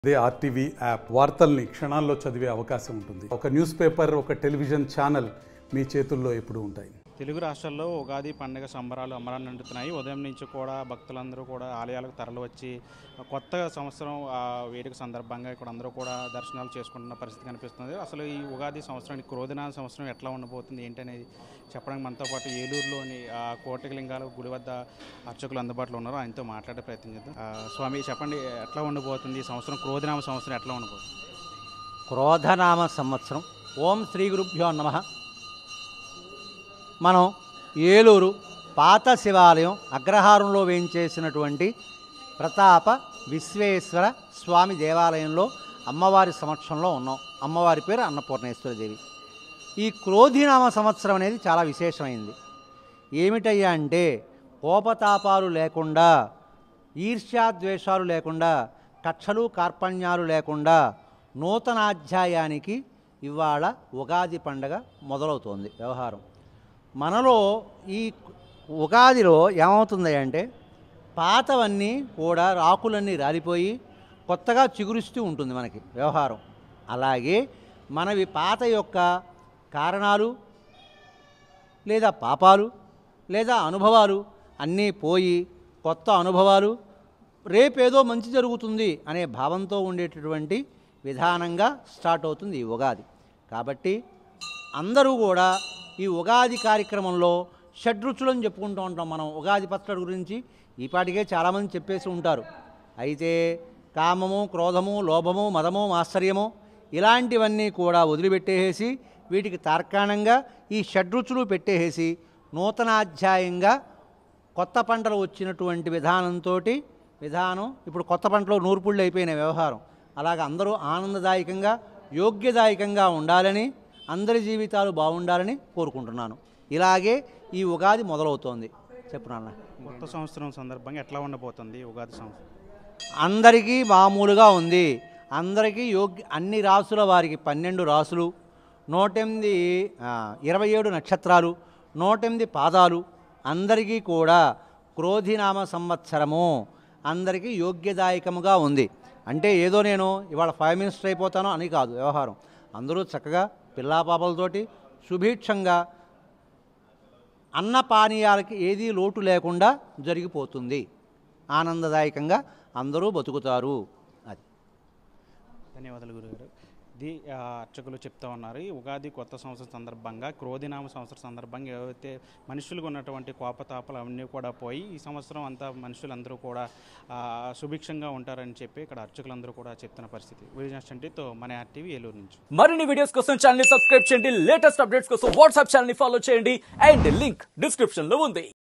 అదే RTV app వార్తల్ని క్షణాల్లో చదివే అవకాశం ఉంటుంది ఒక న్యూస్ పేపర్ ఒక టెలివిజన్ ఛానల్ మీ చేతుల్లో ఎప్పుడూ ఉంటాయి తెలుగు రాష్ట్రాల్లో ఉగాది పండుగ సంబరాలు అమరాన్ని నిండుతున్నాయి ఉదయం నుంచి కూడా భక్తులందరూ కూడా ఆలయాలకు తరలి వచ్చి కొత్త సంవత్సరం ఆ, వేడుక సందర్భంగా ఇక్కడ అందరూ కూడా దర్శనాలు చేసుకుంటున్న పరిస్థితి కనిపిస్తుంది అసలు ఈ ఉగాది సంవత్సరానికి క్రోధినామ సంవత్సరం ఎట్లా ఉండబోతుంది ఏంటనేది చెప్పడానికి మనతో పాటు ఏలూరులోని ఆ, కోటకలింగాల గుడి వద్ద అర్చకులు అందుబాటులో ఉన్నారు ఆయనతో మాట్లాడే ప్రయత్నం చేద్దాం ఆ, స్వామి చెప్పండి ఎట్లా ఉండబోతుంది ఈ సంవత్సరం క్రోధినామ సంవత్సరం ఎట్లా ఉండబోతుంది క్రోధనామ సంవత్సరం ఓం శ్రీ గురుభ్యో నమ మనం ఏలూరు పాత శివాలయం అగ్రహారంలో వేయించేసినటువంటి ప్రతాప విశ్వేశ్వర స్వామి దేవాలయంలో అమ్మవారి సమక్షంలో ఉన్నాం అమ్మవారి పేరు అన్నపూర్ణేశ్వరదేవి ఈ క్రోధినామ సంవత్సరం అనేది చాలా విశేషమైంది ఏమిటయ్యా అంటే కోపతాపాలు లేకుండా ఈర్ష్యాద్వేషాలు లేకుండా కక్షలు కార్పణ్యాలు లేకుండా నూతనాధ్యాయానికి ఇవాళ ఉగాది పండగ మొదలవుతోంది వ్యవహారం మనలో ఈ ఉగాదిలో ఏమవుతుంది అంటే పాతవన్నీ కూడా రాకులన్నీ రాలిపోయి కొత్తగా చిగురిస్తూ ఉంటుంది మనకి వ్యవహారం అలాగే మనవి పాత యొక్క కారణాలు లేదా పాపాలు లేదా అనుభవాలు అన్నీ పోయి కొత్త అనుభవాలు రేపేదో మంచి జరుగుతుంది అనే భావంతో ఉండేటటువంటి విధానంగా స్టార్ట్ అవుతుంది ఈ ఉగాది కాబట్టి అందరూ కూడా ఈ ఉగాది కార్యక్రమంలో షడ్రుచులని చెప్పుకుంటూ ఉంటాం మనం ఉగాది పచ్చడి గురించి ఈపాటికే చాలామంది చెప్పేసి ఉంటారు అయితే కామము క్రోధము లోభము మదము మాత్సర్యము ఇలాంటివన్నీ కూడా వదిలిపెట్టేసి వీటికి తార్కాణంగా ఈ షడ్రుచులు పెట్టేసి నూతనాధ్యాయంగా కొత్త పంటలు వచ్చినటువంటి విధానంతో విధానం ఇప్పుడు కొత్త పంటలో నూర్పుళ్ళు అయిపోయిన వ్యవహారం అలాగ అందరూ ఆనందదాయకంగా యోగ్యదాయకంగా ఉండాలని అందరి జీవితాలు బాగుండాలని కోరుకుంటున్నాను ఇలాగే ఈ ఉగాది మొదలవుతోంది చెప్పు నాన్న కొత్త సంవత్సరం సందర్భంగా ఎట్లా ఉండబోతుంది ఈ ఉగాది సంవత్సరం అందరికీ మామూలుగా ఉంది అందరికీ యోగ్య అన్ని రాసుల వారికి పన్నెండు రాసులు నూటెనిమిది ఆ, ఇరవై ఏడు నక్షత్రాలు నూటెనిమిది పాదాలు అందరికీ కూడా క్రోధినామ సంవత్సరము అందరికీ యోగ్యదాయకముగా ఉంది అంటే ఏదో నేను ఇవాళ ఫైవ్ మినిస్టర్ అయిపోతానో అని కాదు వ్యవహారం అందరూ చక్కగా పిల్లా పాపలతోటి సుభిక్షంగా అన్న పానీయాలకి ఏదీ లోటు లేకుండా జరిగిపోతుంది ఆనందదాయకంగా అందరూ బతుకుతారు అది ధన్యవాదాలు గురుగారు ఇది ఆ, అర్చకులు చెప్తా ఉన్నారు ఈ ఉగాది కొత్త సంవత్సరం సందర్భంగా క్రోధినామ సంవత్సరం సందర్భంగా ఏవైతే మనుషులకు ఉన్నటువంటి కోపతాపాలు అవన్నీ కూడా పోయి ఈ సంవత్సరం అంతా మనుషులందరూ కూడా ఆ, సుభిక్షంగా ఉంటారని చెప్పి ఇక్కడ అర్చకులందరూ కూడా చెప్తున్న పరిస్థితి వీడియో మన ఆర్టీవీ ఏలూరు నుంచి మరిన్ని వీడియోస్ కోసం ఛానల్ ని సబ్స్క్రైబ్ చేయండి లేటెస్ట్ అప్డేట్స్ కోసం వాట్సాప్ ఛానల్ ని ఫాలో చేయండి అండ్ లింక్ డిస్క్రిప్షన్ లో ఉంది